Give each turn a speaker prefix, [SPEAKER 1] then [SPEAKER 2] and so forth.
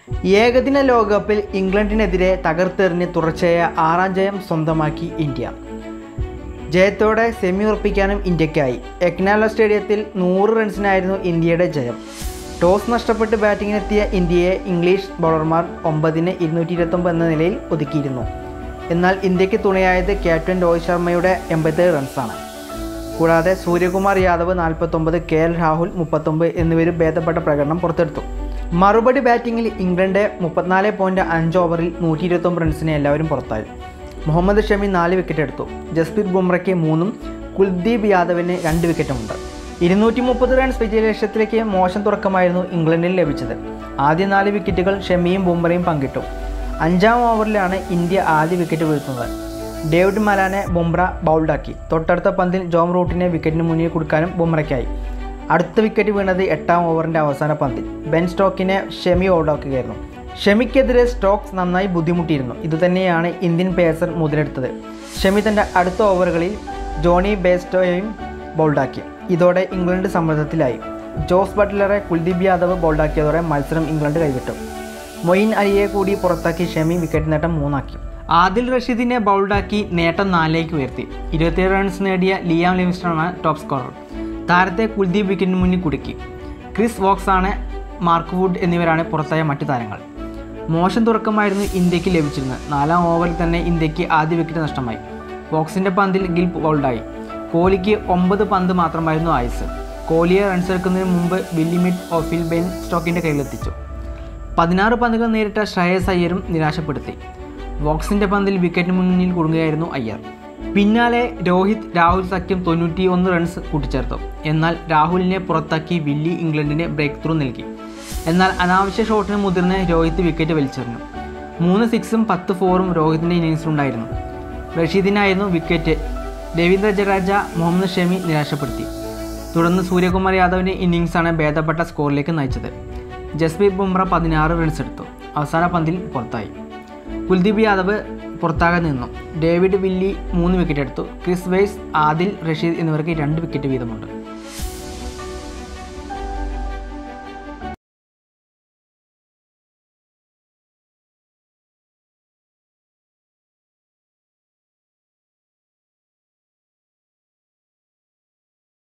[SPEAKER 1] ഏകദിന ലോകകപ്പിൽ ഇംഗ്ലണ്ടിനെതിരെ തകർത്തെറിഞ്ഞ് തുടർച്ചയായ ആറാം ജയം സ്വന്തമാക്കി ഇന്ത്യ ജയത്തോടെ സെമി ഉറപ്പിക്കാനും ഇന്ത്യക്കായി എക്നാല സ്റ്റേഡിയത്തിൽ നൂറ് റൺസിനായിരുന്നു ഇന്ത്യയുടെ ജയം ടോസ് നഷ്ടപ്പെട്ട് ബാറ്റിങ്ങിനെത്തിയ ഇന്ത്യയെ ഇംഗ്ലീഷ് ബൗളർമാർ ഒമ്പതിന് ഇരുന്നൂറ്റി ഇരുപത്തൊമ്പത് എന്ന നിലയിൽ ഒതുക്കിയിരുന്നു എന്നാൽ ഇന്ത്യക്ക് തുണയായത് ക്യാപ്റ്റൻ രോഹിത് ശർമ്മയുടെ എൺപത്തേഴ് റൺസാണ് കൂടാതെ സൂര്യകുമാർ യാദവ് നാൽപ്പത്തൊമ്പത് കെ എൽ രാഹുൽ മുപ്പത്തൊമ്പത് എന്നിവരും ഭേദപ്പെട്ട പ്രകടനം പുറത്തെടുത്തു മറുപടി ബാറ്റിങ്ങിൽ ഇംഗ്ലണ്ട് മുപ്പത്തിനാല് പോയിൻറ്റ് അഞ്ച് ഓവറിൽ നൂറ്റി ഇരുപത്തൊമ്പത് റൺസിന് എല്ലാവരും പുറത്തായി മുഹമ്മദ് ഷമി നാല് വിക്കറ്റ് എടുത്തു ജസ്പ്രീത് ബുംറയ്ക്ക് മൂന്നും കുൽദീപ് യാദവിന് രണ്ട് വിക്കറ്റുമുണ്ട് ഇരുന്നൂറ്റി മുപ്പത് റൺസ് വിജയലക്ഷ്യത്തിലേക്ക് മോശം തുടക്കമായിരുന്നു ഇംഗ്ലണ്ടിന് ലഭിച്ചത് ആദ്യ നാല് വിക്കറ്റുകൾ ഷമിയും ബുംറയും പങ്കിട്ടു അഞ്ചാം ഓവറിലാണ് ഇന്ത്യ ആദ്യ വിക്കറ്റ് വീഴ്ത്തുന്നത് ഡേവിഡ് മലാനെ ബുംറ ബൗൾഡാക്കി തൊട്ടടുത്ത പന്തിൽ ജോം റൂട്ടിനെ വിക്കറ്റിന് മുന്നിൽ കൊടുക്കാനും ബുംറയ്ക്കായി അടുത്ത വിക്കറ്റ് വീണത് എട്ടാം ഓവറിൻ്റെ അവസാന പന്തിൽ ബെൻ സ്റ്റോക്കിനെ ഷെമി ഔട്ടാക്കുകയായിരുന്നു ഷെമിക്കെതിരെ സ്റ്റോക്സ് നന്നായി ബുദ്ധിമുട്ടിയിരുന്നു ഇതുതന്നെയാണ് ഇന്ത്യൻ പേസർ മുതലെടുത്തത് ഷെമി തൻ്റെ അടുത്ത ഓവറുകളിൽ ജോണി ബേസ്റ്റോയെയും ബൗൾഡാക്കി ഇതോടെ ഇംഗ്ലണ്ട് സമ്മർദ്ദത്തിലായി ജോസ് ബട്ട്ലറെ കുൽദീപ് യാദവ് ബൗൾഡാക്കിയതോടെ മത്സരം ഇംഗ്ലണ്ട് കൈവിട്ടു മൊയിൻ അലിയെ കൂടി പുറത്താക്കി ഷെമി വിക്കറ്റ് നേട്ടം മൂന്നാക്കി ആദിൽ റഷീദിനെ ബൗൾഡാക്കി നേട്ടം നാലിലേക്ക് ഉയർത്തി ഇരുപത്തിയേഴ് റൺസ് നേടിയ ലിയാം ലിവിസ്റ്റണാണ് ടോപ്പ് സ്കോറർ താരത്തെ കുൽദീപ് വിക്കറ്റിന് മുന്നിൽ കുടുക്കി ക്രിസ് വോക്സ് ആണ് മാർക്ക് വുഡ് എന്നിവരാണ് പുറത്തായ മറ്റു താരങ്ങൾ മോശം തുടക്കമായിരുന്നു ഇന്ത്യക്ക് ലഭിച്ചിരുന്നത് നാലാം ഓവറിൽ തന്നെ ഇന്ത്യക്ക് ആദ്യ വിക്കറ്റ് നഷ്ടമായി വോക്സിൻ്റെ പന്തിൽ ഗിൽ ബൗൾഡായി കോഹ്ലിക്ക് ഒമ്പത് പന്ത് മാത്രമായിരുന്നു ആയുസ് കോഹ്ലിയെ റൺസ് എടുക്കുന്നതിന് മുമ്പ് ബില്ലി മിഡ് ഓഫിൽ ബെൻ സ്റ്റോക്കിൻ്റെ കയ്യിലെത്തിച്ചു പതിനാറ് പന്തുകൾ നേരിട്ട ശ്രേയസ് അയ്യരും നിരാശപ്പെടുത്തി വോക്സിൻ്റെ പന്തിൽ വിക്കറ്റിന് മുന്നിൽ കുടുങ്ങുകയായിരുന്നു അയ്യർ പിന്നാലെ രോഹിത് രാഹുൽ സഖ്യം തൊണ്ണൂറ്റി ഒന്ന് റൺസ് കൂട്ടിച്ചേർത്തു എന്നാൽ രാഹുലിനെ പുറത്താക്കി വില്ലി ഇംഗ്ലണ്ടിന് ബ്രേക്ക് ത്രൂ നൽകി എന്നാൽ അനാവശ്യ ഷോട്ടിന് മുതിർന്ന രോഹിത് വിക്കറ്റ് വലിച്ചെറിഞ്ഞു മൂന്ന് സിക്സും പത്ത് ഫോറും രോഹിത്തിൻ്റെ ഇന്നിങ്സിലുണ്ടായിരുന്നു റഷീദിനായിരുന്നു വിക്കറ്റ് രവീന്ദ്ര ജഡേജ മുഹമ്മദ് ഷമി നിരാശപ്പെടുത്തി തുടർന്ന് സൂര്യകുമാർ യാദവിൻ്റെ ഇന്നിങ്സാണ് ഭേദപ്പെട്ട സ്കോറിലേക്ക് നയിച്ചത് ജസ്പ്രീത് ബുംറ പതിനാറ് റൺസ് എടുത്തു അവസാന പന്തിൽ പുറത്തായി കുൽദീപ് യാദവ് പുറത്താകാൻ നിന്നു ഡേവിഡ് വില്ലി മൂന്ന് വിക്കറ്റ് എടുത്തു ക്രിസ് വെയ്സ് ആദിൽ റഷീദ് എന്നിവർക്ക് രണ്ട് വിക്കറ്റ് വീതമുണ്ട്